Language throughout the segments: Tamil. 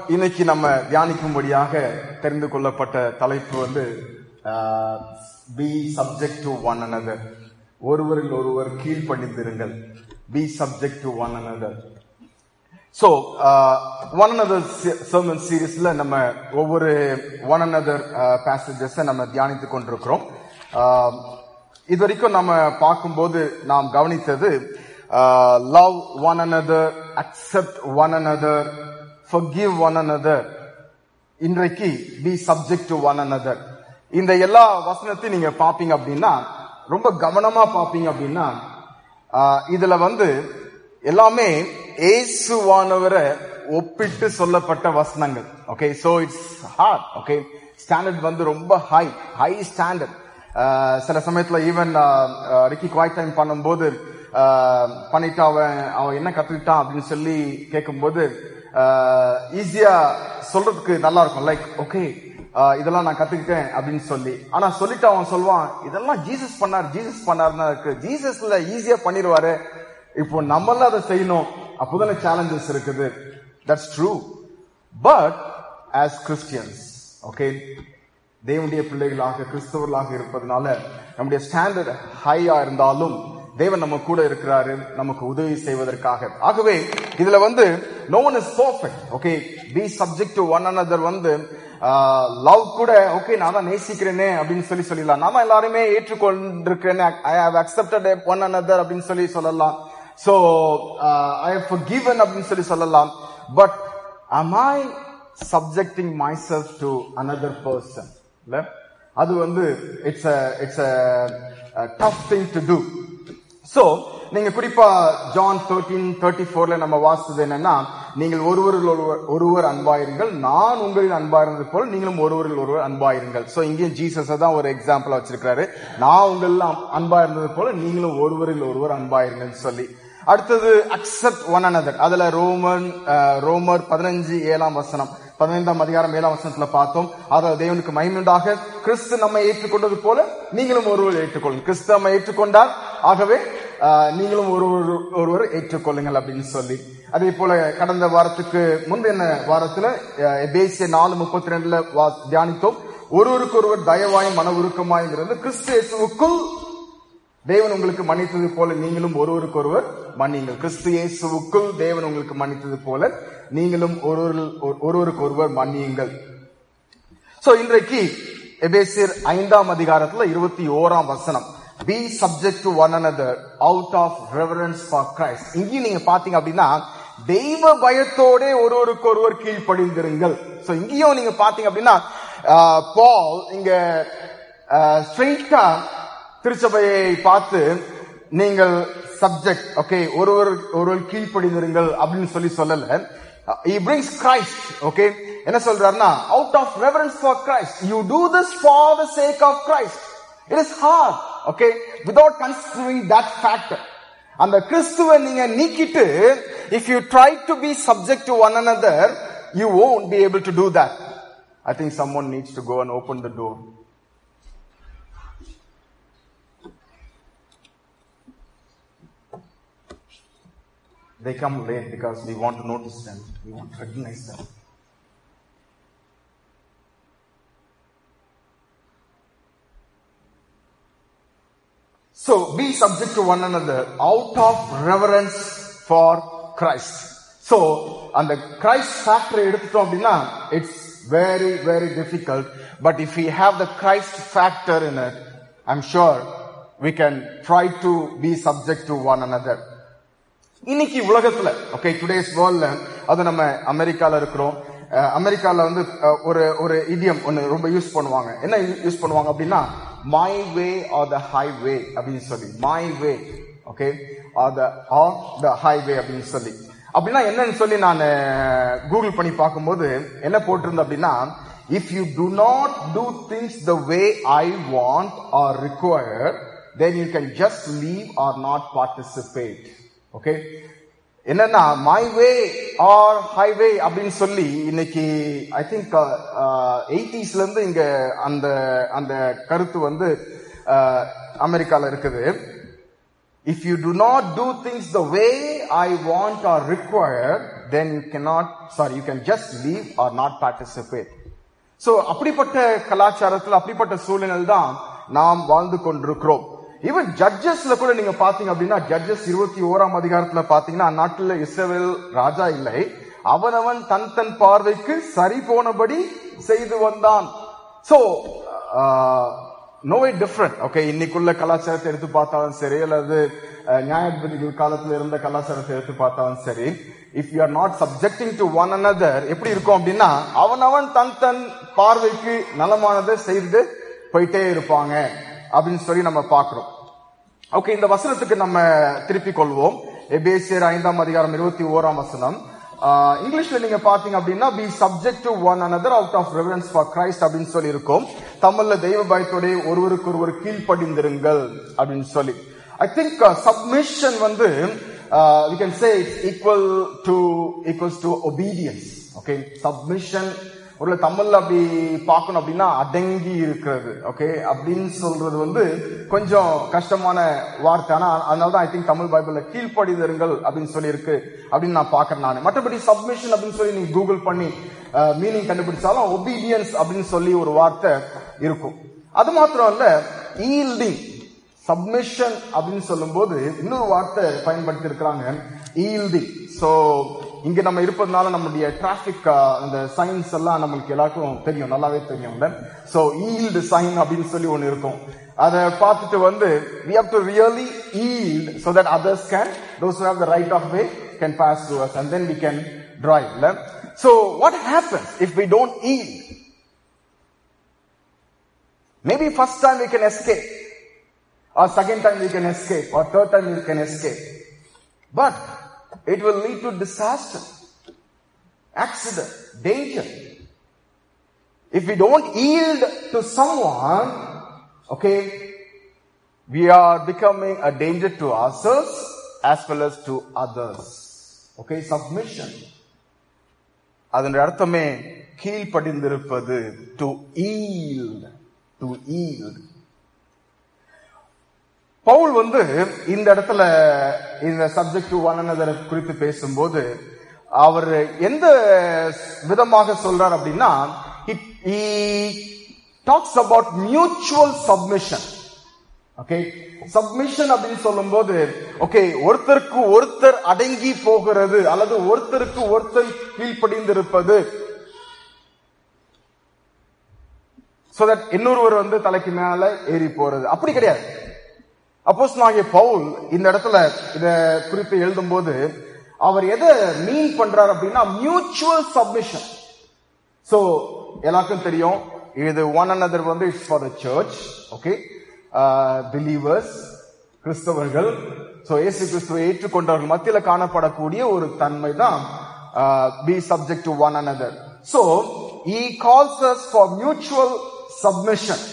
இன்னைக்கு நம்ம தியானிக்கும்படியாக தெரிந்து கொள்ளப்பட்ட தலைப்பு வந்து be subject to one another ஒருவரில் ஒருவர் கீழ்ப்பணிந்திருங்கள் be subject to one another so one another sermon சீரீஸ்ல நம்ம ஒவ்வொரு ஒன் அனதர் பேசேஜஸ் நம்ம தியானித்துக் கொண்டிருக்கிறோம் Uh, இது வரைக்கும் நம்ம பார்க்கும்போது நாம் கவனித்தது love one another accept one another forgive one another இன்றைக்கு be subject to one another இந்த எல்லா வசனத்தையும் நீங்க பாப்பீங்க அப்படின்னா ரொம்ப கவனமா பாப்பீங்க அப்படின்னா ஆஹ், இதுல வந்து எல்லாமே ஏசுவானவரை ஒப்பிட்டு சொல்லப்பட்ட வசனங்கள் okay so it's hard okay standard வந்து ரொம்ப ஹை ஹை ஸ்டாண்டர்ட் சில சமயத்துல ஈவன் ரிக்கி குவாய் டைம் பண்ணும்போது ஆஹ், பண்ணிட்டு அவன் அவன் என்ன கத்துக்கிட்டான் அப்படின்னு சொல்லி கேட்கும்போது ஈஸியா சொல்றதுக்கு நல்லா இருக்கும் லைக் ஓகே இதெல்லாம் நான் கத்துக்கிட்டேன் அப்படின்னு சொல்லி ஆனா சொல்லிட்டு அவன் சொல்வான் இதெல்லாம் ஜீசஸ் பண்ணார் ஜீசஸ் பண்ணாருன்னா இருக்கு ஜீசஸ்ல ஈஸியா பண்ணிடுவாரு இப்போ நம்மள அதை செய்யணும் அப்போதானே சேலஞ்சஸ் இருக்குது that's true but as Christians okay தேவனுடைய பிள்ளைகளாக கிறிஸ்தவர்களாக இருப்பதனால நம்முடைய ஸ்டாண்டர்ட் ஹையா இருந்தாலும் தேவன் நம்ம கூட இருக்கிறாரு நமக்கு உதவி செய்வதற்காக ஆகவே இதுல வந்து no one is perfect okay be subject to one another வந்து லவ் கூட ஓகே நான் தான் நேசிக்கிறேனே அப்படின்னு சொல்லி சொல்லலாம் நாம எல்லாருமே ஏற்றுக்கொண்டிருக்கிறேனே I have accepted one another அப்படின்னு சொல்லி சொல்லலாம் சோ ஐ ஹவ் forgiven அப்படின்னு சொல்லி சொல்லலாம் but am I subjecting myself to another person இல்ல அது வந்து it's it's tough thing to do so நீங்க குறிப்பா ஜான் தேர்ட்டீன் தேர்ட்டி ஃபோர்ல நம்ம வாசித்தது என்னன்னா நீங்கள் ஒருவரில் ஒருவர் ஒருவர் அன்பாயிருங்கள் நான் உங்களில் அன்பாயிருந்தது போல நீங்களும் ஒருவரில் ஒருவர் அன்பாயிருங்கள் சோ இங்கேயும் ஜீசஸ் தான் ஒரு எக்ஸாம்பிளா வச்சிருக்காரு நான் உங்களில் அன்பா இருந்தது போல நீங்களும் ஒருவரில் ஒருவர் அன்பாயிருங்கள் சொல்லி அடுத்தது அக்செப்ட் ஒன் another அதுல ரோமன் அஹ், ரோமர் பதினஞ்சு ஏழாம் வசனம் பதினைந்தாம் அதிகாரம் ஏழாம் வசனத்துல பார்த்தோம் அதாவது தேவனுக்கு மகிமுண்டாக கிறிஸ்து நம்மை ஏற்றுக்கொண்டது போல நீங்களும் ஒருவர் ஏற்றுக்கொள்ளுங்கள் கிறிஸ்து நம்மை ஏற்றுக்கொண்டார் ஆகவே அஹ், நீங்களும் ஒருவர் ஒருவர் ஏற்றுக்கொள்ளுங்கள் அப்படின்னு சொல்லி அதே போல கடந்த வாரத்துக்கு முந்தின வாரத்துல அஹ், எபேசிய நாலு முப்பத்தி ரெண்டுல வா- தியானித்தோம் ஒருவருக்கு ஒருவர் தயவாயும் மன உருக்கமாயும் இருந்து கிறிஸ்து இயேசுவுக்குள் தேவன் உங்களுக்கு மன்னித்தது போல நீங்களும் ஒருவருக்கு ஒருவர் மன்னியுங்கள் கிறிஸ்து இயேசுவுக்குள் தேவன் உங்களுக்கு மன்னித்தது போல நீங்களும் ஒருவரில் ஒருவருக்கு ஒருவர் மன்னியுங்கள் சோ இன்றைக்கு எபேசியர் ஐந்தாம் அதிகாரத்துல இருபத்தி ஓராம் வசனம் be subject to one another out of reverence for Christ இங்கேயும் நீங்க பாத்தீங்க அப்படின்னா தெய்வ பயத்தோட ஒருவருக்கு ஒருவர் கீழ்ப்படிந்திருங்கள் சோ இங்கேயும் நீங்க பாத்தீங்க அப்படின்னா பால் இங்க ஸ்ட்ரெயிட்டா திருச்சபையை பார்த்து நீங்கள் சப்ஜெக்ட் ஓகே ஒருவர் ஒருவர் கீழ்ப்படிந்திருங்கள் அப்படின்னு சொல்லி சொல்லல he brings Christ okay என்ன சொல்றாருன்னா out of reverence for Christ you do this for the sake of Christ it is hard okay without considering that factor அந்த கிறிஸ்துவை நீங்க நீக்கிட்டு if you try to be subject to one another you won't be able to do that i think someone needs to go and open the door They come late because we want to notice them. We want to recognize them. So be subject to one another out of reverence for Christ. So அந்த Christ factor எடுத்துட்டோம் அப்படின்னா it's very very difficult. But if we have the Christ factor in it, I'm sure we can try to be subject to one another. இன்னைக்கு உலகத்துல ஓகே டுடேஸ் வேர்ல்ட்ல அது நம்ம அமெரிக்கால இருக்கிறோம் அஹ், அமெரிக்கால வந்து அஹ், ஒரு ஒரு இடியம் ஒன்னு ரொம்ப யூஸ் பண்ணுவாங்க என்ன யூஸ் பண்ணுவாங்க அப்படின்னா my way or the highway அப்படின்னு சொல்லி my way okay or the or the highway அப்படின்னு சொல்லி அப்படின்னா என்னன்னு சொல்லி நான் கூகுள் பண்ணி பார்க்கும்போது என்ன போட்டிருந்தேன் அப்படின்னா if you do not do things the way I want or required then you can just leave or not participate okay என்னன்னா மை வே ஆர் ஹைவே அப்படின்னு சொல்லி இன்னைக்கு ஐ திங்க் எயிட்டிஸ்ல இருந்து இங்க அந்த அந்த கருத்து வந்து அஹ், அமெரிக்கால இருக்குது if you do not do things the way I want or require then you cannot, sorry, you can just leave or not participate. So அப்படிப்பட்ட கலாச்சாரத்துல அப்படிப்பட்ட சூழ்நிலை தான் நாம் வாழ்ந்து கொண்டிருக்கிறோம் ஈவன் ஜட்ஜஸ்ல கூட நீங்க பாத்தீங்க அப்படின்னா ஜட்ஜஸ் இருபத்தி ஓராம் அதிகாரத்துல பாத்தீங்கன்னா அந்நாட்டுல இஸ்ரவேல் ராஜா இல்லை அவனவன் தன் தன் பார்வைக்கு சரி போனபடி செய்து வந்தான் சோ நோவே டிஃப்ரெண்ட் ஓகே இன்னைக்குள்ள கலாச்சாரத்தை எடுத்து பார்த்தாலும் சரி அல்லது அஹ், நியாயாதிபதிகள் காலத்துல இருந்த கலாச்சாரத்தை எடுத்து பார்த்தாலும் சரி if you are not subjecting to one another எப்படி இருக்கும் அப்படின்னா அவனவன் தன் தன் பார்வைக்கு நலமானதை செய்து போயிட்டே இருப்பாங்க அப்படின்னு சொல்லி நம்ம பார்க்கிறோம் ஓகே இந்த வசனத்துக்கு நம்ம திருப்பிக் கொள்வோம் எபேசியர் ஐந்தாம் அதிகாரம் இருபத்தி ஓராம் வசனம் ஆஹ், இங்கிலீஷ்ல நீங்க பாத்தீங்க அப்படின்னா be subject to one another out of reverence for Christ அப்படின்னு சொல்லி இருக்கும் தமிழ்ல தெய்வ பயத்தோட ஒருவருக்கு ஒருவர் கீழ்ப்படிந்திருங்கள் அப்படின்னு சொல்லி ஐ திங்க் சப்மிஷன் வந்து we can say equal to equals to obedience okay submission ஒரு தமிழ்ல அப்படி பார்க்கணும் அப்படின்னா அடங்கி இருக்கிறது ஓகே அப்படின்னு சொல்றது வந்து கொஞ்சம் கஷ்டமான வார்த்தை ஆனா அதனால தான் ஐ திங்க் தமிழ் பைபிள்ல கீழ்ப்படிதருங்கள் அப்படின்னு சொல்லி இருக்கு அப்படின்னு நான் பாக்குறேன் நான் மற்றபடி சப்மிஷன் அப்படின்னு சொல்லி நீங்க கூகுள் பண்ணி மீனிங் கண்டுபிடிச்சாலும் ஒபீடியன்ஸ் அப்படின்னு சொல்லி ஒரு வார்த்தை இருக்கும் அது மாத்திரம் இல்ல ஈல்டிங் சப்மிஷன் அப்படின்னு சொல்லும்போது இன்னொரு வார்த்தை பயன்படுத்தி இருக்கிறாங்க ஈல்டிங் சோ இங்க நம்ம இருப்பதனால நம்முடைய டிராபிக் இந்த சைன்ஸ் எல்லாம் நம்மளுக்கு எல்லாருக்கும் தெரியும் நல்லாவே தெரியும்ல சோ ஈல்டு சைன் அப்படின்னு சொல்லி ஒண்ணு இருக்கும் அதை பார்த்துட்டு வந்து we have to really yield so that others can those who have the right of way can pass through us and then we can drive இல்ல? so what happens if we don't yield maybe first time we can escape or second time we can escape, or third time we can escape. But it will lead to disaster, accident, danger. If we don't yield to someone, okay, we are becoming a danger to ourselves as well as to others. Okay, submission. அதன் அர்த்தமே கீழ்ப்படிந்திருப்பது டு yield டு yield பவுல் வந்து இந்த இடத்துல இந்த சப்ஜெக்ட் ஒன் another குறித்து பேசும்போது அவர் எந்த விதமாக சொல்றார் அப்படின்னா talks about mutual submission okay submission அப்படின்னு சொல்லும்போது ஓகே ஒருத்தருக்கு ஒருத்தர் அடங்கி போகிறது அல்லது ஒருத்தருக்கு ஒருத்தர் கீழ்ப்படிந்திருப்பது சோ தட் இன்னொருவர் வந்து தலைக்கு மேல ஏறி போறது அப்படி கிடையாது அப்போஸ் ஆகிய பவுல் இந்த இடத்துல இத குறித்து எழுதும்போது அவர் எதை மீன் பண்றார் அப்படின்னா மியூச்சுவல் சப்மிஷன் சோ எல்லாருக்கும் தெரியும் இது ஒன் another வந்து it's for the church okay believers கிறிஸ்தவர்கள் சோ இயேசு கிறிஸ்துவை ஏற்றுக்கொண்டவர்கள் மத்தியில காணப்படக்கூடிய ஒரு தன்மை தான் be subject to one another so he calls us for mutual submission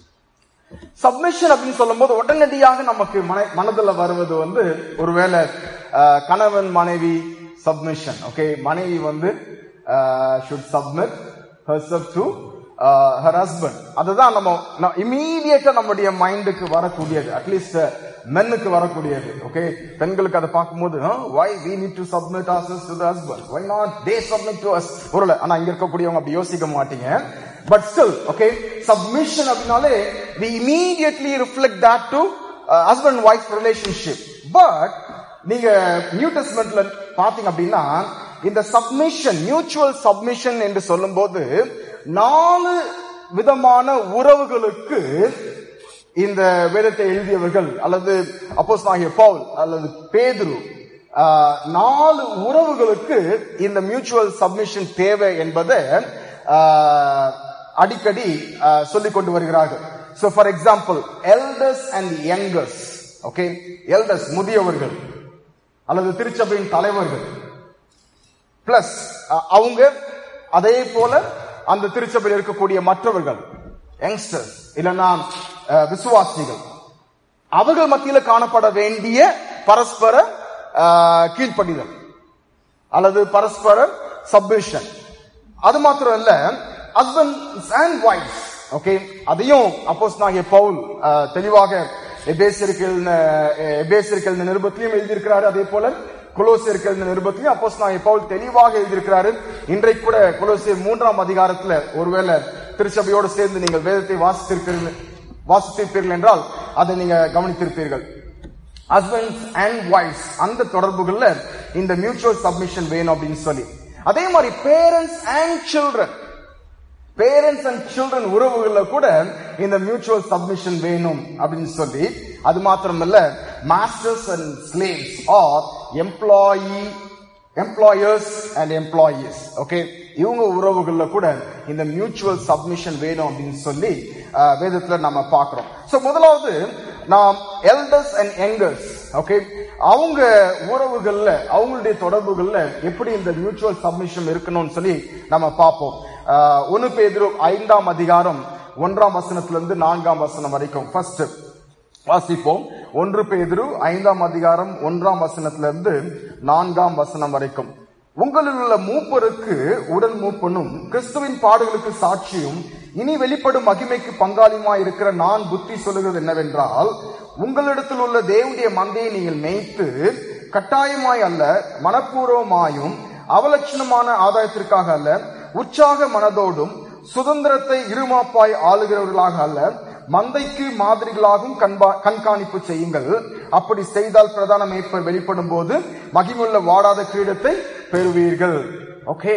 submission அப்படின்னு சொல்லும்போது உடனடியாக நமக்கு மன மனதில் வருவது வந்து ஒருவேளை அஹ், கணவன் மனைவி சப்மிஷன் ஓகே மனைவி வந்து should submit herself to her husband அதுதான் நம்ம இமீடியட்டா நம்முடைய மைண்டுக்கு வரக்கூடியது அட்லீஸ்ட் மென்னுக்கு வரக்கூடியது ஓகே பெண்களுக்கு அதை பார்க்கும்போது why we need to submit ourselves to the husband why not they submit to us ஒருவேளை ஆனா இங்க இருக்கக்கூடியவங்க அப்படி யோசிக்க மாட்டீங்க பட் ஸ்டில் ஓகே சப்மிஷன் அப்படின்னாலே we immediately reflect that to uh, husband wife relationship but நீங்க நியூ டெஸ்ட்மெண்ட்ல பாத்தீங்க அப்படின்னா இந்த சப்மிஷன் மியூச்சுவல் சப்மிஷன் என்று சொல்லும்போது நாலு விதமான உறவுகளுக்கு இந்த வேதத்தை எழுதியவர்கள் அல்லது அப்போஸ் ஆகிய பவுல் அல்லது பேதுரு ஆஹ், நாலு உறவுகளுக்கு இந்த மியூச்சுவல் சப்மிஷன் தேவை என்பதை ஆஹ், அடிக்கடி ஆஹ், சொல்லிக் கொண்டு வருகிறார்கள் so for example elders and youngers okay elders முதியவர்கள் அல்லது திருச்சபையின் தலைவர்கள் பிளஸ் அவங்க அதே போல அந்த திருச்சபையில் இருக்கக்கூடிய மற்றவர்கள் யங்ஸ்டர்ஸ் இல்லைன்னா அஹ், விசுவாசிகள் அவர்கள் மத்தியில் காணப்பட வேண்டிய பரஸ்பர அஹ், கீழ்ப்படிதல் அல்லது பரஸ்பர சப்மிஷன் அது மாத்திரம் இல்ல ஹஸ்பண்ட்ஸ் அண்ட் ஒய்ஃப்ஸ் ஓகே அதையும் அப்போஸ் நாகிய பவுல் அஹ், தெளிவாக எபேசியர்கள் எபேசியர்கள் நிருபத்திலையும் எழுதியிருக்கிறாரு அதே போல கொலோசியருக்கு எழுதின நிருபத்திலையும் அப்போஸ் நான் பவுல் தெளிவாக எழுதியிருக்கிறாரு இன்றைக்கு கூட கொலோசியர் மூன்றாம் அதிகாரத்துல ஒருவேளை திருச்சபையோடு சேர்ந்து நீங்கள் வேதத்தை வாசித்திருக்கிறீர்கள் வாசித்திருப்பீர்கள் என்றால் அதை நீங்க கவனித்திருப்பீர்கள் ஹஸ்பண்ட்ஸ் அண்ட் ஒய்ஃப்ஸ் அந்த தொடர்புகள்ல இந்த மியூச்சுவல் சப்மிஷன் வேணும் அப்படின்னு சொல்லி அதே மாதிரி parents and children parents and children உறவுகள்ல கூட இந்த மியூச்சுவல் சப்மிஷன் வேணும் அப்படின்னு சொல்லி அது மாத்திரமல்ல masters and slaves or employee employers and employees okay இவங்க உறவுகள்ல கூட இந்த மியூச்சுவல் சப்மிஷன் வேணும் அப்படின்னு சொல்லி அஹ், வேதத்துல நம்ம பார்க்கிறோம் சோ முதலாவது நாம் எல்டர்ஸ் அண்ட் யங்கர்ஸ் ஓகே அவங்க உறவுகள்ல அவங்களுடைய தொடர்புகள்ல எப்படி இந்த மியூச்சுவல் சப்மிஷன் இருக்கணும்னு சொல்லி நம்ம பார்ப்போம் அஹ், ஒன்னு பேதுரு ஐந்தாம் அதிகாரம் ஒன்றாம் வசனத்துல இருந்து நான்காம் வசனம் வரைக்கும் ஃபர்ஸ்ட் வாசிப்போம் ஒன்று பேதுரு ஐந்தாம் அதிகாரம் ஒன்றாம் வசனத்திலிருந்து நான்காம் வசனம் வரைக்கும் உங்களில் உள்ள மூப்பருக்கு உடன் மூப்பனும் கிறிஸ்துவின் பாடுகளுக்கு சாட்சியும் இனி வெளிப்படும் மகிமைக்கு பங்காளியுமாய் இருக்கிற நான் புத்தி சொல்லுகிறது என்னவென்றால் உங்களிடத்தில் உள்ள தேவனுடைய மந்தையை நீங்கள் மேய்த்து கட்டாயமாய் அல்ல மனப்பூர்வமாயும் அவலட்சணமான ஆதாயத்திற்காக அல்ல உற்சாக மனதோடும் சுதந்திரத்தை இருமாப்பாய் ஆளுகிறவர்களாக அல்ல மந்தைக்கு மாதிரிகளாகவும் கண்பா- கண்காணிப்பு செய்யுங்கள் அப்படி செய்தால் பிரதான மேய்ப்பர் வெளிப்படும் போது மகிமுள்ள வாடாத கிரீடத்தை பெறுவீர்கள் ஓகே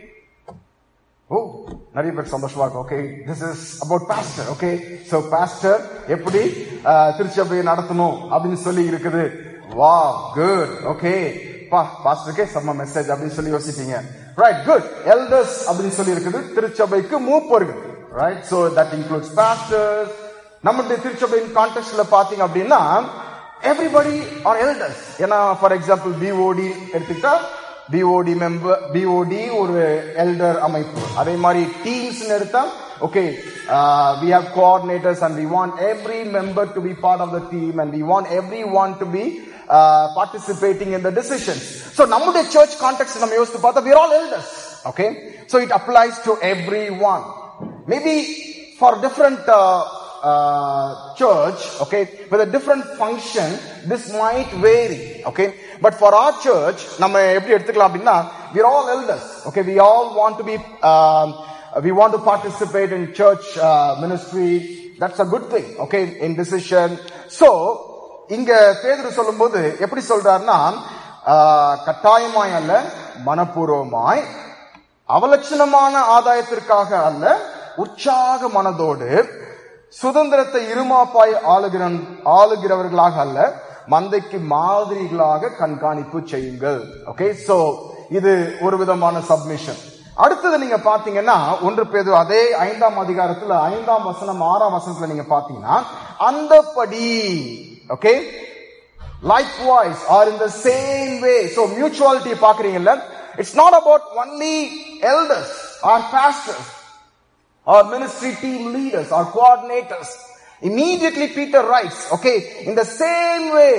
ஓ நிறைய பேர் சந்தோஷமா இருக்கும் okay this is about pastor okay so pastor எப்படி அஹ், திருச்சபையை நடத்தணும் அப்படின்னு சொல்லி இருக்குது வா குட் ஓகே பா பாஸ்டருக்கே செம்ம மெசேஜ் அப்படின்னு சொல்லி யோசிப்பீங்க ரைட் குட் எல்டர்ஸ் அப்படின்னு சொல்லி இருக்குது திருச்சபைக்கு மூப்பர்கள் right so that includes pastors நம்மளுடைய திருச்சபையின் கான்டெக்ட்ல பாத்தீங்க அப்படின்னா எவ்ரிபடி ஆர் எல்டர்ஸ் ஏன்னா ஃபார் எக்ஸாம்பிள் பிஓடி எடுத்துக்கிட்டா பிஓடி மெம்பர் பிஓடி ஒரு எல்டர் அமைப்பு அதே மாதிரி டீம்ஸ் எடுத்தா okay we have coordinators and we want every member to be part of the team and we want every one to be participating in the decisions so நம்முடைய சர்ச் கான்டெக்ட் நம்ம யோசித்து பார்த்தா we are all elders okay so it applies to everyone maybe for different uh, uh, church okay with a different function this might vary okay but for our church நம்ம எப்படி எடுத்துக்கலாம் அப்படின்னா we are all elders okay we all want to be um, we want to participate in church uh, ministry that's a good thing okay in decision so இங்க பேதுரு சொல்லும்போது எப்படி சொல்றாருன்னா ஆஹ், கட்டாயமாய் அல்ல மனப்பூர்வமாய் அவலட்சணமான ஆதாயத்திற்காக அல்ல உற்சாக மனதோடு சுதந்திரத்தை இருமாப்பாய் ஆளுகிற ஆளுகிறவர்களாக அல்ல மந்தைக்கு மாதிரிகளாக கண்காணிப்பு செய்யுங்கள் ஓகே சோ இது ஒரு விதமான சப்மிஷன் அடுத்தது நீங்க பாத்தீங்கன்னா ஒன்று பேது அதே ஐந்தாம் அதிகாரத்துல ஐந்தாம் வசனம் ஆறாம் வசனத்துல நீங்க பாத்தீங்கன்னா அந்தபடி okay likewise or in the same way so mutuality பாக்குறீங்கல்ல it's not about only elders or pastors or ministry team leaders or coordinators immediately peter writes okay in the same way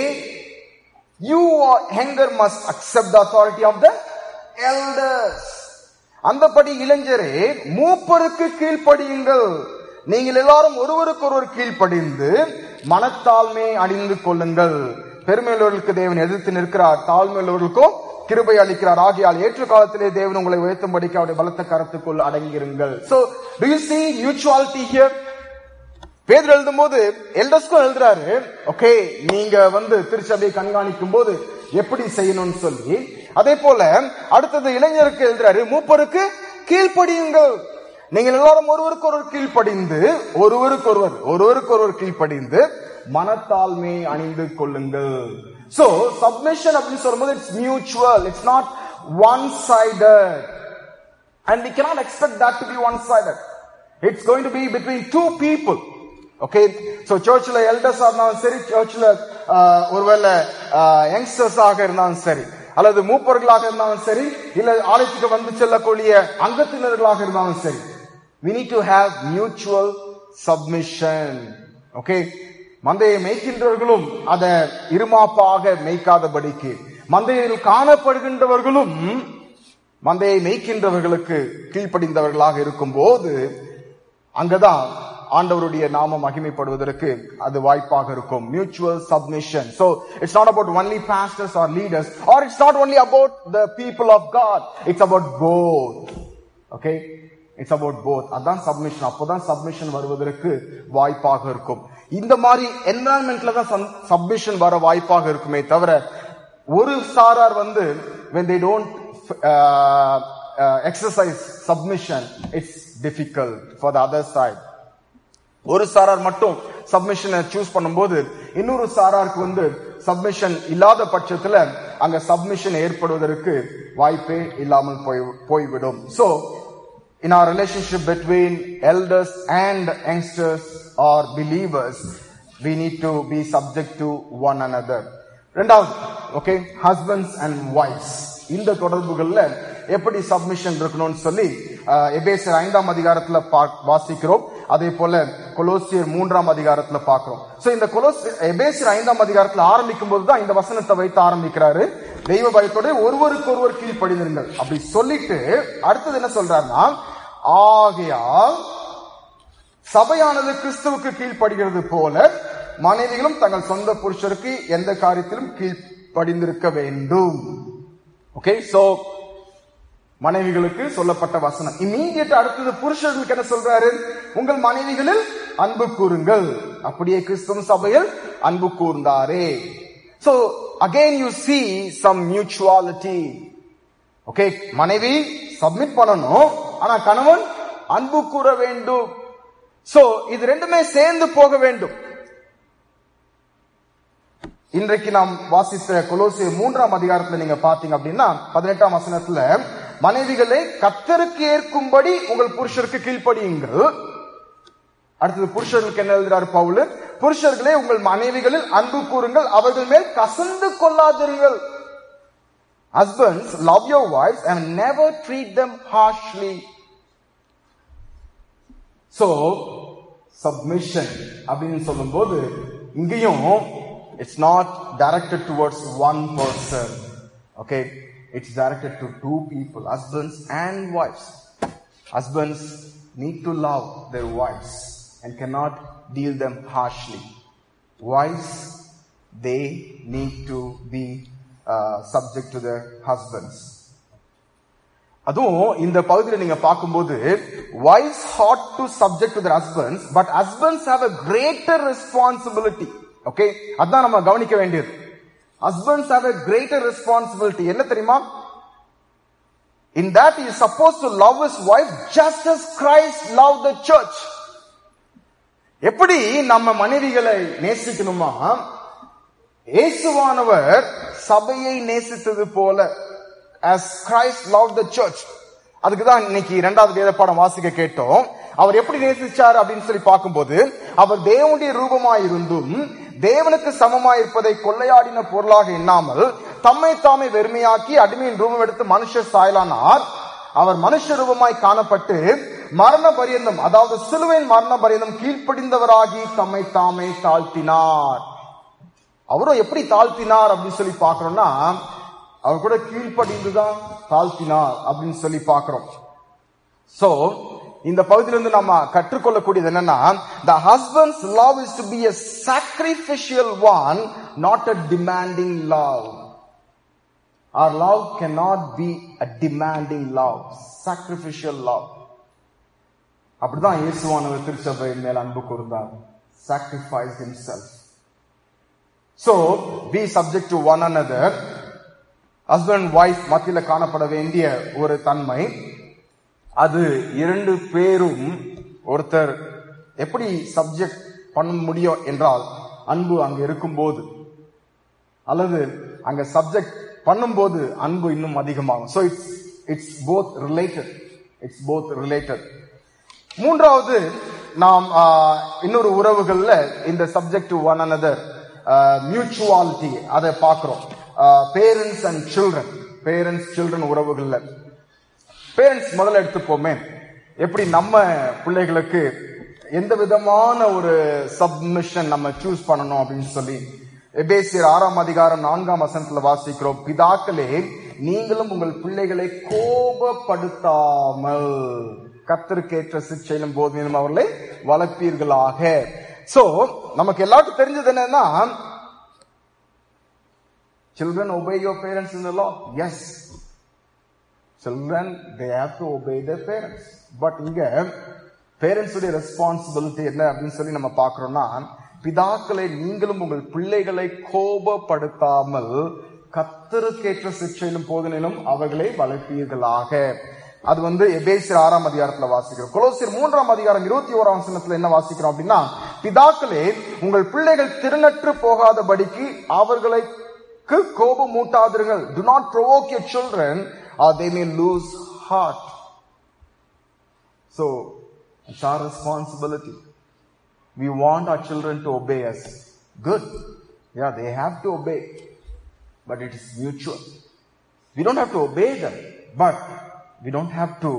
you or younger must accept the authority of the elders அந்தபடி இளைஞரே மூப்பருக்கு கீழ்ப்படியுங்கள் நீங்கள் எல்லாரும் ஒருவருக்கு ஒருவர் கீழ்ப்படிந்து மனத்தாழ்மை அணிந்து கொள்ளுங்கள் பெருமையுள்ளவர்களுக்கு தேவன் எதிர்த்து நிற்கிறார் தாழ்மையுள்ளவர்களுக்கும் கிருபை அளிக்கிறார் ஆகியால் ஏற்ற காலத்திலே தேவன் உங்களை உயர்த்தும்படிக்கு அவருடைய பலத்த கரத்துக்குள் அடங்கியிருங்கள் so do you see mutuality here Peter எழுதும் போது எல்டர்ஸ்க்கும் எழுதுறாரு ஓகே நீங்க வந்து திருச்சபையை கண்காணிக்கும் போது எப்படி செய்யணும்னு சொல்லி அதே போல அடுத்தது இளைஞருக்கு எழுதுறாரு மூப்பருக்கு கீழ்ப்படியுங்கள் நீங்கள் எல்லாரும் ஒருவருக்கு ஒருவர் கீழ்ப்படிந்து ஒருவருக்கு ஒருவர் ஒருவருக்கு ஒருவர் கீழ்ப்படிந்து மனத்தாழ்மை அணிந்து கொள்ளுங்கள் சோ சப்மிஷன் அப்படின்னு சொல்லும்போது it's mutual it's not one sided And we cannot expect that to be one-sided. It's going to be between two people. Okay, so சர்ச்ல எல்டர்ஸா இருந்தாலும் சரி சர்ச்ல ஒருவேளை யங்ஸ்டர்ஸ் ஆக இருந்தாலும் சரி அல்லது மூப்பர்களாக இருந்தாலும் சரி இல்ல ஆலயத்துக்கு வந்து செல்லக்கூடிய அங்கத்தினர்களாக இருந்தாலும் சரி we need to have mutual submission okay மந்தையை மேய்க்கின்றவர்களும் அதை இருமாப்பாக மேய்க்காதபடிக்கு மந்தையில் காணப்படுகின்றவர்களும் மந்தையை மேய்க்கின்றவர்களுக்கு கீழ்ப்படிந்தவர்களாக இருக்கும்போது அங்கதான் ஆண்டவருடைய நாம மகிமைப்படுவதற்கு அது வாய்ப்பாக இருக்கும் mutual submission so it's not about only pastors or leaders or it's not only about the people of God it's about both okay it's about both அதான் சப்மிஷன் அப்போதான் சப்மிஷன் வருவதற்கு வாய்ப்பாக இருக்கும் இந்த மாதிரி என்வரான்மெண்ட்ல தான் சப்மிஷன் வர வாய்ப்பாக இருக்குமே தவிர ஒரு சாரார் வந்து when they don't uh, uh, exercise submission it's difficult for the other side ஒரு சாரார் மட்டும் சப்மிஷனை சூஸ் பண்ணும்போது இன்னொரு சாராருக்கு வந்து சப்மிஷன் இல்லாத பட்சத்துல அங்க சப்மிஷன் ஏற்படுவதற்கு வாய்ப்பே இல்லாமல் போய் போய்விடும் so in our relationship between elders and youngsters or believers we need to be subject to one another ரெண்டாவது ஓகே ஹஸ்பண்ட்ஸ் அண்ட் ஒய்ஃப்ஸ் இந்த தொடர்புகள்ல எப்படி சப்மிஷன் இருக்கணும்னு சொல்லி அஹ், எபேசியர் ஐந்தாம் அதிகாரத்துல பா- வாசிக்கிறோம் அதே போல கொலோசியர் மூன்றாம் அதிகாரத்துல பார்க்கிறோம் சோ இந்த கொலோசி எபேசியர் ஐந்தாம் அதிகாரத்துல ஆரம்பிக்கும் போது தான் இந்த வசனத்தை வைத்து ஆரம்பிக்கிறாரு தெய்வ பயத்தோட ஒருவருக்கு ஒருவர் கீழ்ப்படிந்திருங்கள் அப்படி சொல்லிட்டு அடுத்தது என்ன சொல்றாருன்னா ஆகையால் சபையானது கிறிஸ்துவுக்கு கீழ்ப்படுகிறது போல மனைவிகளும் தங்கள் சொந்த புருஷருக்கு எந்த காரியத்திலும் கீழ்ப்படிந்திருக்க வேண்டும் ஓகே சோ மனைவிகளுக்கு சொல்லப்பட்ட வசனம் இம்மீடியட் அடுத்தது புருஷர்களுக்கு என்ன சொல்றாரு உங்கள் மனைவிகளில் அன்பு கூறுங்கள் அப்படியே கிறிஸ்துவ சபையில் அன்பு கூர்ந்தாரே so again you see some mutuality okay மனைவி சப்மிட் பண்ணணும் ஆனா கணவன் அன்பு கூற வேண்டும் சோ இது ரெண்டுமே சேர்ந்து போக வேண்டும் இன்றைக்கு நாம் வாசித்த கொலோசிய மூன்றாம் அதிகாரத்துல நீங்க பாத்தீங்க அப்படின்னா பதினெட்டாம் வசனத்துல மனைவிகளை கத்தருக்கு ஏற்கும்படி உங்கள் புருஷருக்கு கீழ்ப்படியுங்கள் அடுத்தது புருஷர்களுக்கு என்ன எழுதுறாரு பவுல் புருஷர்களே உங்கள் மனைவிகளில் அன்பு கூறுங்கள் அவர்கள் மேல் கசந்து கொள்ளாதிருங்கள் husbands love your wives and never treat them harshly so submission அப்படின்னு சொல்லும்போது இங்கேயும் it's not directed towards one person okay it's directed to two people husbands and wives husbands need to love their wives and cannot deal them harshly wives they need to be uh, subject to their husbands அதுவும் இந்த பகுதியில் நீங்க பார்க்கும்போது wives ought to subject to their husbands but husbands have a greater responsibility okay அதான் நம்ம கவனிக்க வேண்டியது husbands have a greater responsibility என்ன தெரியுமா in that he is supposed to love his wife just as Christ loved the church எப்படி நம்ம மனைவிகளை நேசிக்கணுமா இயேசுவானவர் சபையை நேசித்தது போல as Christ loved the church அதுக்கு தான் இன்னைக்கு இரண்டாவது வேத பாடம் வாசிக்க கேட்டோம் அவர் எப்படி நேசிச்சார் அப்படின்னு சொல்லி பார்க்கும்போது அவர் தேவனுடைய ரூபமாயிருந்தும் தேவனுக்கு சமமாய் இருப்பதை கொள்ளையாடின பொருளாக எண்ணாமல் தம்மை தாமே வெறுமையாக்கி அடிமையின் ரூபம் எடுத்து மனுஷர் சாயலானார் அவர் மனுஷ ரூபமாய் காணப்பட்டு மரண பரியந்தம் அதாவது சிலுவையின் மரண பரியந்தம் கீழ்ப்படிந்தவராகி தம்மை தாமே தாழ்த்தினார் அவரும் எப்படி தாழ்த்தினார் அப்படின்னு சொல்லி பார்க்கறோம்னா அவர் கூட கீழ்ப்படிந்துதான் தாழ்த்தினார் அப்படின்னு சொல்லி பார்க்கிறோம் சோ இந்த பகுதியிலிருந்து நம்ம கற்றுக்கொள்ளக்கூடியது என்னன்னா the husband's love is to be a sacrificial one not a demanding love our love cannot be a demanding love sacrificial love அப்படிதான் இயேசுவானவர் திருச்சபையின் மேல் அன்பு கூர்ந்தார் sacrifice himself so be subject to one another husband wife மத்தியில காணப்பட வேண்டிய ஒரு தன்மை அது இரண்டு பேரும் ஒருத்தர் எப்படி சப்ஜெக்ட் பண்ண முடியும் என்றால் அன்பு அங்க இருக்கும்போது அல்லது அங்க சப்ஜெக்ட் பண்ணும்போது அன்பு இன்னும் அதிகமாகும் so it's it's both related it's both related மூன்றாவது நாம் ஆஹ், இன்னொரு உறவுகள்ல இந்த சப்ஜெக்ட் ஒன் அனதர் மியூச்சுவாலிட்டி அதை பார்க்கிறோம் parents and children parents children உறவுகள்ல பேரண்ட்ஸ் முதல்ல எடுத்துப்போமே எப்படி நம்ம பிள்ளைகளுக்கு எந்த விதமான ஒரு சப்மிஷன் நம்ம சூஸ் பண்ணணும் அப்படின்னு சொல்லி எபேசியர் ஆறாம் அதிகாரம் நான்காம் வசனத்துல வாசிக்கிறோம் பிதாக்களே நீங்களும் உங்கள் பிள்ளைகளை கோபப்படுத்தாமல் கத்தருக்கேற்ற சிக்ஷையிலும் போதிலும் அவர்களை வளர்ப்பீர்களாக சோ நமக்கு எல்லாருக்கும் தெரிஞ்சது என்னன்னா children obey your parents in the law yes children they have to obey their parents but இங்க parents உடைய ரெஸ்பான்சிபிலிட்டி என்ன அப்படின்னு சொல்லி நம்ம பார்க்கிறோம்னா பிதாக்களை நீங்களும் உங்கள் பிள்ளைகளை கோபப்படுத்தாமல் கத்தருக்கேற்ற சிக்ஷையிலும் போதனிலும் அவர்களை வளர்ப்பீர்களாக அது வந்து எபேசியர் ஆறாம் அதிகாரத்துல வாசிக்கிறோம் கொலோசியர் மூன்றாம் அதிகாரம் இருபத்தி ஓராம் வசனத்துல என்ன வாசிக்கிறோம் அப்படின்னா பிதாக்களே உங்கள் பிள்ளைகள் திருநற்று போகாதபடிக்கு அவர்களுக்கு கோபம் மூட்டாதீர்கள் do not provoke your children or they may lose heart so it's our responsibility we want our children to obey us good yeah they have to obey but it is mutual we don't have to obey them but we don't have to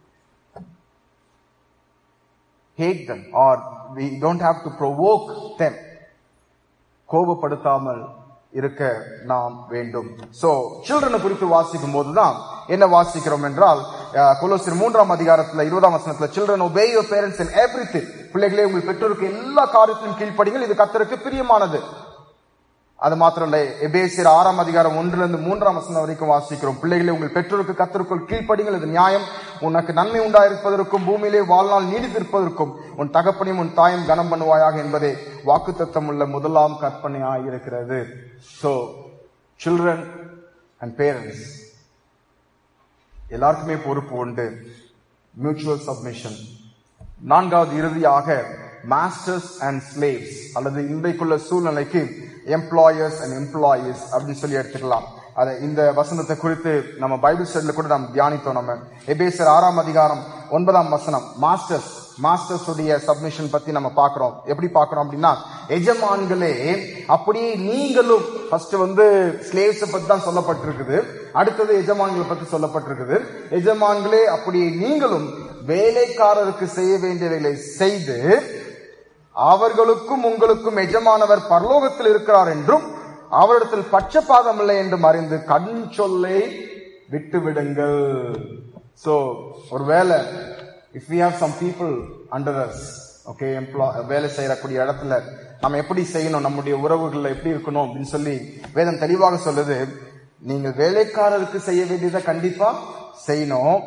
hate them or we don't have to provoke them கோபப்படுத்தாமல் இருக்க நாம் வேண்டும் சோ சில்ட்ரனை குறித்து வாசிக்கும் போதுதான் என்ன வாசிக்கிறோம் என்றால் அஹ், கொலோசியர் மூன்றாம் அதிகாரத்துல இருபதாம் வசனத்துல children obey your parents in everything பிள்ளைகளே உங்கள் பெற்றோருக்கு எல்லா காரியத்திலும் கீழ்ப்படிங்கள் இது கத்தருக்கு பிரியமானது அது மாத்திரம் இல்ல எபேசியர் ஆறாம் அதிகாரம் ஒன்றுல இருந்து மூன்றாம் வசனம் வரைக்கும் வாசிக்கிறோம் பிள்ளைகளே உங்கள் பெற்றோருக்கு கத்தருக்குள் கீழ்ப்படிங்கள் இது நியாயம் உனக்கு நன்மை உண்டாயிருப்பதற்கும் பூமியிலே வாழ்நாள் நீடித்திருப்பதற்கும் உன் தகப்பனையும் உன் தாயும் கனம் பண்ணுவாயாக என்பதே வாக்குத்தத்தம் உள்ள முதலாம் கற்பனையாயிருக்கிறது சோ சில்ட்ரன் அண்ட் பேரண்ட்ஸ் எல்லாருக்குமே பொறுப்பு உண்டு மியூச்சுவல் சப்மிஷன் நான்காவது இறுதியாக மாஸ்டர்ஸ் அண்ட் ஸ்லேவ்ஸ் அல்லது இன்றைக்குள்ள சூழ்நிலைக்கு எம்ப்ளாயர்ஸ் அண்ட் எம்ப்ளாயீஸ் அப்படின்னு சொல்லி எடுத்துக்கலாம் அதை இந்த வசனத்தை குறித்து நம்ம பைபிள் ஸ்டடில கூட நம்ம தியானித்தோம் நம்ம எபேசர் ஆறாம் அதிகாரம் ஒன்பதாம் வசனம் மாஸ்டர்ஸ் மாஸ்டர்ஸ் உடைய சப்மிஷன் பத்தி நம்ம பார்க்கிறோம் எப்படி பார்க்கிறோம் அப்படின்னா எஜமான்களே அப்படியே நீங்களும் ஃபர்ஸ்ட் வந்து ஸ்லேவ்ஸ் பத்தி தான் சொல்லப்பட்டிருக்குது அடுத்தது எஜமான்களை பத்தி சொல்லப்பட்டிருக்குது எஜமான்களே அப்படியே நீங்களும் வேலைக்காரருக்கு செய்ய வேண்டியவைகளை செய்து அவர்களுக்கும் உங்களுக்கும் எஜமானவர் பரலோகத்தில் இருக்கிறார் என்றும் அவரிடத்தில் பட்சபாதம் இல்லை என்றும் அறிந்து கண் சொல்லை விட்டு விடுங்கள் சோ ஒருவேளை if we have some people under us okay வேலை செய்யக்கூடிய இடத்துல நம்ம எப்படி செய்யணும் நம்முடைய உறவுகள்ல எப்படி இருக்கணும் அப்படின்னு சொல்லி வேதம் தெளிவாக சொல்லுது நீங்கள் வேலைக்காரருக்கு செய்ய வேண்டியதை கண்டிப்பா செய்யணும்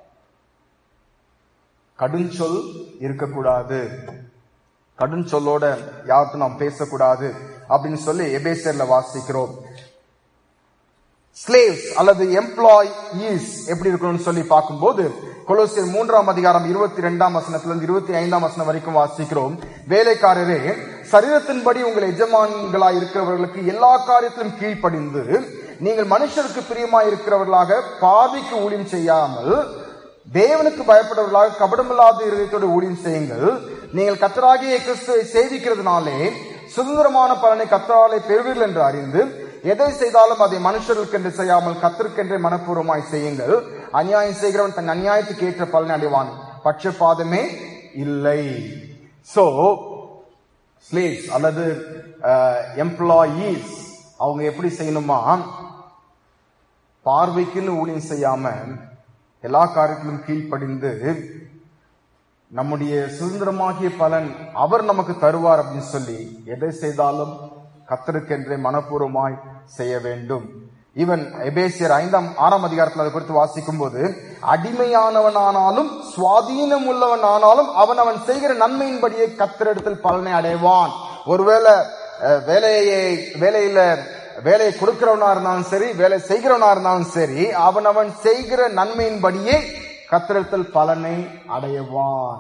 கடுஞ்சொல் இருக்கக்கூடாது கடும் சொல்லோட யாருக்கும் நாம் பேசக்கூடாது அப்படின்னு சொல்லி எபேசர்ல வாசிக்கிறோம் ஸ்லேவ்ஸ் அல்லது எம்ப்ளாயீஸ் எப்படி இருக்கணும்னு சொல்லி பார்க்கும்போது கொலோசியர் மூன்றாம் அதிகாரம் இருபத்தி ரெண்டாம் வசனத்துல இருந்து இருபத்தி ஐந்தாம் வசனம் வரைக்கும் வாசிக்கிறோம் வேலைக்காரரே சரீரத்தின்படி உங்கள் எஜமான்களாய் இருக்கிறவர்களுக்கு எல்லா காரியத்திலும் கீழ்ப்படிந்து நீங்கள் மனுஷருக்கு பிரியமாய் இருக்கிறவர்களாக பாவிக்கு ஊழியம் செய்யாமல் தேவனுக்கு பயப்படுவர்களாக கபடமில்லாத இருதயத்தோடு ஊழியம் செய்யுங்கள் நீங்கள் கத்தராகிய கிறிஸ்துவை சேவிக்கிறதுனாலே சுதந்திரமான பலனை கத்தராலே பெறுவீர்கள் என்று அறிந்து எதை செய்தாலும் அதை மனுஷர்களுக்கு என்று செய்யாமல் கத்திற்கென்றே மனப்பூர்வமாய் செய்யுங்கள் அநியாயம் செய்கிறவன் தன் அநியாயத்துக்கு ஏற்ற பலனை அடைவான் பட்சபாதமே இல்லை சோ ஸ்லேவ்ஸ் அல்லது எம்ப்ளாயீஸ் அவங்க எப்படி செய்யணுமா பார்வைக்குன்னு ஊழியம் செய்யாம எல்லா காரியத்திலும் கீழ்ப்படிந்து நம்முடைய சுதந்திரமாகிய பலன் அவர் நமக்கு தருவார் அப்படின்னு சொல்லி எதை செய்தாலும் கத்தருக்கென்றே மனப்பூர்வமாய் செய்ய வேண்டும் இவன் எபேசியர் ஐந்தாம் ஆறாம் அதிகாரத்தில் அதை குறித்து வாசிக்கும் போது அடிமையானவனானாலும் சுவாதீனம் உள்ளவன் ஆனாலும் அவன் அவன் செய்கிற நன்மையின்படியே கத்தரிடத்தில் பலனை அடைவான் ஒருவேளை அஹ், வேலையை வேலையில வேலையை கொடுக்கிறவனா இருந்தாலும் சரி வேலை செய்கிறவனா இருந்தாலும் சரி அவன் அவன் செய்கிற நன்மையின்படியே கத்திரத்தில் பலனை அடையவான்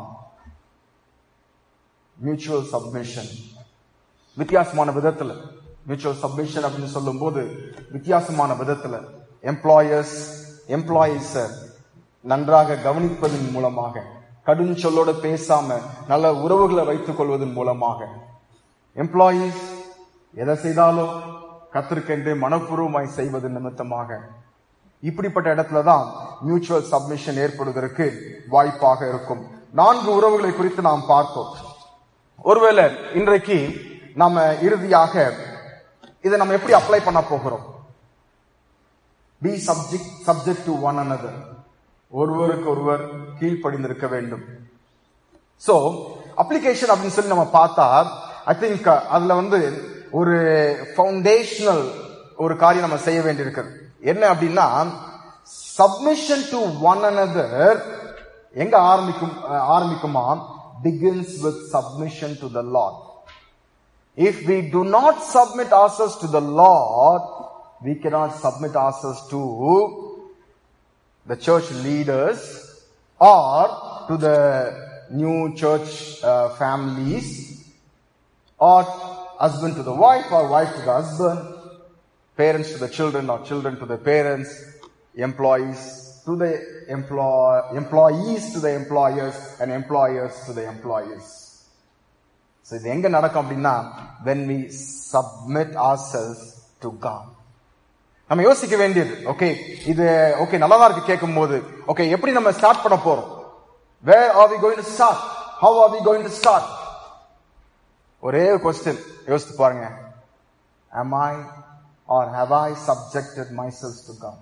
மியூச்சுவல் சப்மிஷன் வித்தியாசமான விதத்துல மியூச்சுவல் சப்மிஷன் அப்படின்னு சொல்லும்போது வித்தியாசமான விதத்துல எம்ப்ளாயர்ஸ் எம்ப்ளாயீஸ நன்றாக கவனிப்பதன் மூலமாக கடும் சொல்லோட பேசாம நல்ல உறவுகளை வைத்துக் கொள்வதன் மூலமாக எம்ப்ளாயீஸ் எதை செய்தாலும் கத்திருக்கென்றே மனப்பூர்வமாய் செய்வது நிமித்தமாக இப்படிப்பட்ட இடத்துல தான் மியூச்சுவல் சப்மிஷன் ஏற்படுவதற்கு வாய்ப்பாக இருக்கும் நான்கு உறவுகளை குறித்து நாம் பார்த்தோம் ஒருவேளை இன்றைக்கு நம்ம இறுதியாக இதை நம்ம எப்படி அப்ளை பண்ண போகிறோம் be subject subject to one another ஒருவருக்கு ஒருவர் கீழ்ப்படிந்திருக்க வேண்டும் சோ அப்ளிகேஷன் அப்படின்னு சொல்லி நம்ம பார்த்தா ஐ திங்க் அதுல வந்து ஒரு ஃபவுண்டேஷனல் ஒரு காரியம் நம்ம செய்ய வேண்டியிருக்குது என்ன அப்படின்னா சப்மிஷன் டு ஒன் another எங்க ஆரம்பிக்கும் அஹ், ஆரம்பிக்குமா begins with submission to the Lord If we do not submit ourselves to the Lord, we cannot submit ourselves to the church leaders or to the new church uh, families or husband to the wife or wife to the husband, parents to the children or children to the parents, employees to the employ- employees to the employers and employers to the employees. So இது எங்க நடக்கும் அப்படின்னா when we submit ourselves to God. நம்ம யோசிக்க வேண்டியது ஓகே இது ஓகே நல்லதா இருக்கு கேட்கும் போது ஓகே எப்படி நம்ம ஸ்டார்ட் பண்ண போறோம் where are we going to start how are we going to start ஒரே கொஸ்டின் யோசித்து பாருங்க am i or have i subjected myself to God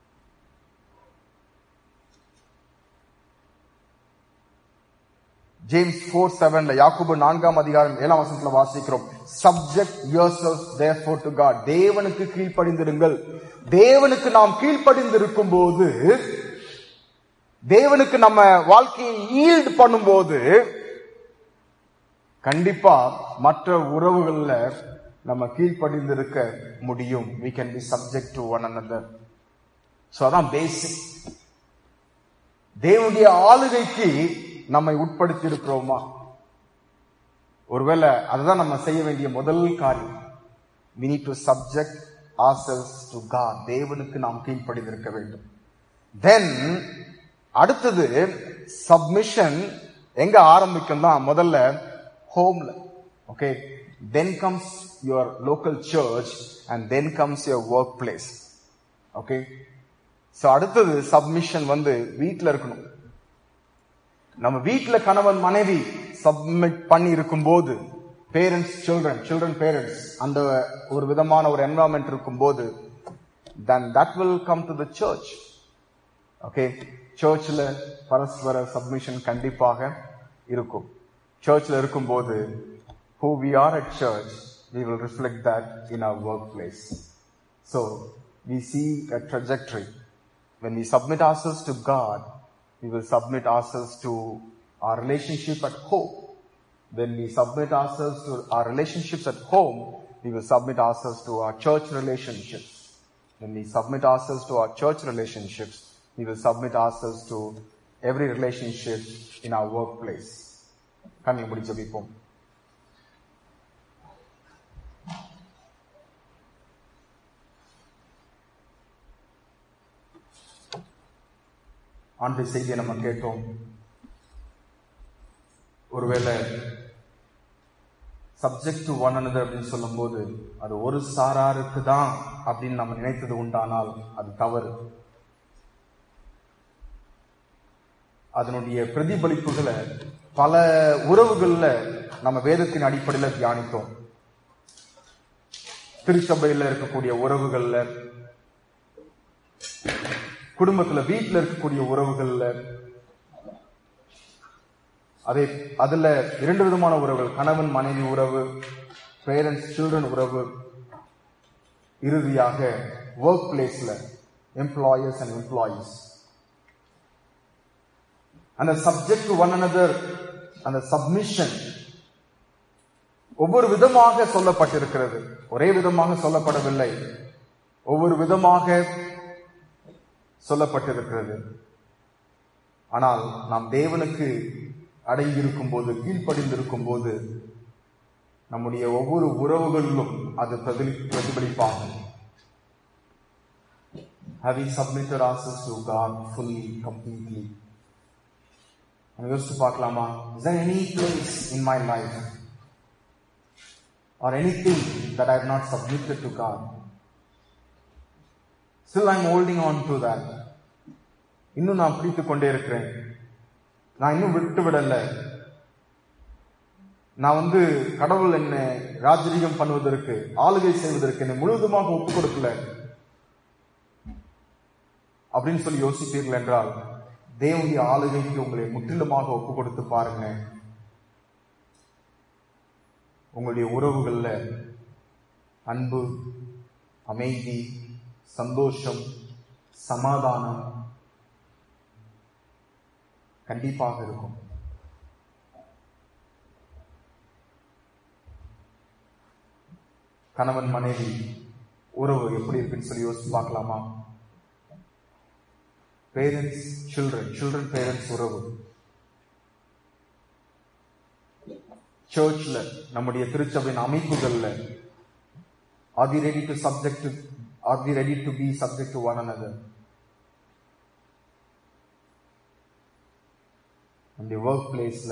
James four செவன்ல யாக்கோபு நான்காம் அதிகாரம் ஏழாம் வசனத்துல வாசிக்கிறோம் subject your therefore to God தேவனுக்கு கீழ்ப்படிந்திருங்கள் தேவனுக்கு நாம் கீழ்ப்படிந்திருக்கும் போது தேவனுக்கு நம்ம வாழ்க்கையை ஈல்ட் பண்ணும்போது கண்டிப்பா மற்ற உறவுகள்ல நம்ம கீழ்ப்படிந்திருக்க முடியும் we can be subject to one another so அதான் பேசிக் தேவனுடைய ஆளுகைக்கு நம்மை உட்படுத்தி இருக்கிறோமா ஒருவேளை அதுதான் நம்ம செய்ய வேண்டிய முதல் காரியம் we need to subject ourselves to God தேவனுக்கு நாம் கீழ்ப்படிந்திருக்க வேண்டும் தென் அடுத்தது சப்மிஷன் எங்க ஆரம்பிக்கும் தான் முதல்ல ஹோம்ல okay then comes your local church and then comes your workplace okay so அடுத்தது சப்மிஷன் வந்து வீட்ல இருக்கணும் நம்ம வீட்ல கணவன் மனைவி சப்மிட் பண்ணி இருக்கும்போது பேரண்ட்ஸ் சில்ட்ரன் சில்ட்ரன் பேரண்ட்ஸ் அந்த ஒரு விதமான ஒரு என்வரான்மெண்ட் இருக்கும்போது then that will come to the church okay சர்ச்சில் பரஸ்பர சப்மிஷன் கண்டிப்பாக இருக்கும் சர்ச்சில் இருக்கும்போது who we are at church we will reflect that in our workplace so we see a trajectory when we submit ourselves to God we will submit ourselves to our relationship at home when we submit ourselves to our relationships at home we will submit ourselves to our church relationships when we submit ourselves to our church relationships, we will submit ourselves to every relationship in our workplace. கண்ணை முடி ஜெபிப்போம் ஆண்டு செய்தியை நம்ம கேட்டோம் ஒருவேளை சப்ஜெக்ட் டு ஒன் another அப்படின்னு சொல்லும்போது அது ஒரு சாராருக்கு தான் அப்படின்னு நம்ம நினைத்தது உண்டானால் அது தவறு அதனுடைய பிரதிபலிப்புகளை பல உறவுகள்ல நம்ம வேதத்தின் அடிப்படையில தியானித்தோம் திருச்சபையில இருக்கக்கூடிய உறவுகள்ல குடும்பத்துல வீட்டுல இருக்கக்கூடிய உறவுகள்ல அதே அதுல இரண்டு விதமான உறவுகள் கணவன் மனைவி உறவு பேரண்ட்ஸ் சில்ட்ரன் உறவு இறுதியாக ஒர்க் பிளேஸ்ல எம்ப்ளாயர்ஸ் அண்ட் எம்ப்ளாயீஸ் அந்த சப்ஜெக்ட் ஒன் another அந்த சப்மிஷன் ஒவ்வொரு விதமாக சொல்லப்பட்டிருக்கிறது ஒரே விதமாக சொல்லப்படவில்லை ஒவ்வொரு விதமாக சொல்லப்பட்டிருக்கிறது ஆனால் நாம் தேவனுக்கு அடங்கியிருக்கும் போது கீழ்ப்படிந்திருக்கும் போது நம்முடைய ஒவ்வொரு உறவுகளிலும் அது பிரதிபலி- பிரதிபலிப்பாகும் having submitted ourselves to God fully, completely. நம்ம யோசிச்சு பார்க்கலாமா is there any place in my life or anything that I have not submitted to God still I'm holding on to that இன்னும் நான் பிடித்துக் கொண்டே இருக்கிறேன் நான் இன்னும் விட்டு விடல நான் வந்து கடவுள் என்னை ராஜரீகம் பண்ணுவதற்கு ஆளுகை செய்வதற்கு என்னை முழுவதுமாக ஒப்புக் கொடுக்கல அப்படின்னு சொல்லி யோசிப்பீர்கள் என்றால் தேவனுடைய ஆளுகைக்கு உங்களை முற்றிலுமாக ஒப்பு கொடுத்து பாருங்க உங்களுடைய உறவுகள்ல அன்பு அமைதி சந்தோஷம் சமாதானம் கண்டிப்பாக இருக்கும் கணவன் மனைவி உறவு எப்படி இருக்குன்னு சொல்லி யோசிச்சு பார்க்கலாமா பேரண்ட்ஸ் சில்ட்ரன் சில்ட்ரன் பேரண்ட்ஸ் உறவு சர்ச்ல நம்முடைய திருச்சபையின் அமைப்புகள்ல are we ready to subject to are we ready to be subject to one another நம்முடைய ஒர்க் பிளேஸ்ல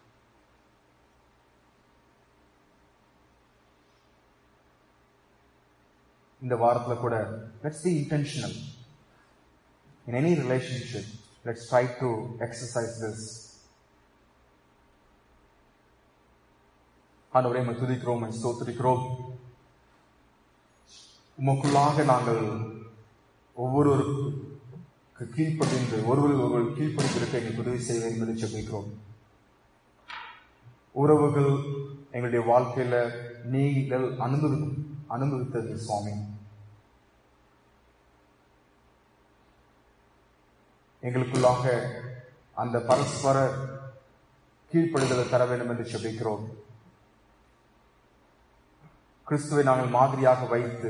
இந்த வாரத்துல கூட let's be intentional in any relationship let's try to exercise this ஆண்டவரே உம்மை துதிக்கிறோம் உம்மை ஸ்தோத்திரிக்கிறோம் உமக்குள்ளாக நாங்கள் ஒவ்வொருவருக்கு கீழ்ப்படிந்து ஒருவர் ஒருவர் கீழ்ப்படிந்திருக்க எங்களுக்கு உதவி செய்ய வேண்டும் என்று ஜெபிக்கிறோம் உறவுகள் எங்களுடைய வாழ்க்கையில நீங்கள் அனுபவி அனுபவித்தது சுவாமி எங்களுக்குள்ளாக அந்த பரஸ்பர கீழ்ப்படிதலை தர வேண்டும் என்று ஜெபிக்கிறோம் கிறிஸ்துவை நாங்கள் மாதிரியாக வைத்து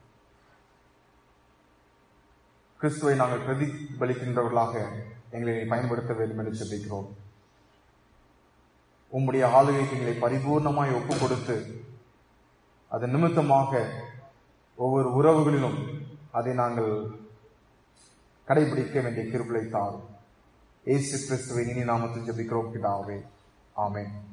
கிறிஸ்துவை நாங்கள் பிரதிபலிக்கின்றவர்களாக எங்களை பயன்படுத்த வேண்டும் என்று ஜெபிக்கிறோம் உம்முடைய ஆளுகைக்கு எங்களை பரிபூர்ணமாய் ஒப்பு கொடுத்து அதன் நிமித்தமாக ஒவ்வொரு உறவுகளிலும் அதை நாங்கள் கடைபிடிக்க வேண்டிய கிருபிலை தாரும் ஏசு கிறிஸ்துவை இனி நாமத்தில் ஜெபிக்கிறோம் பிதாவே ஆமென்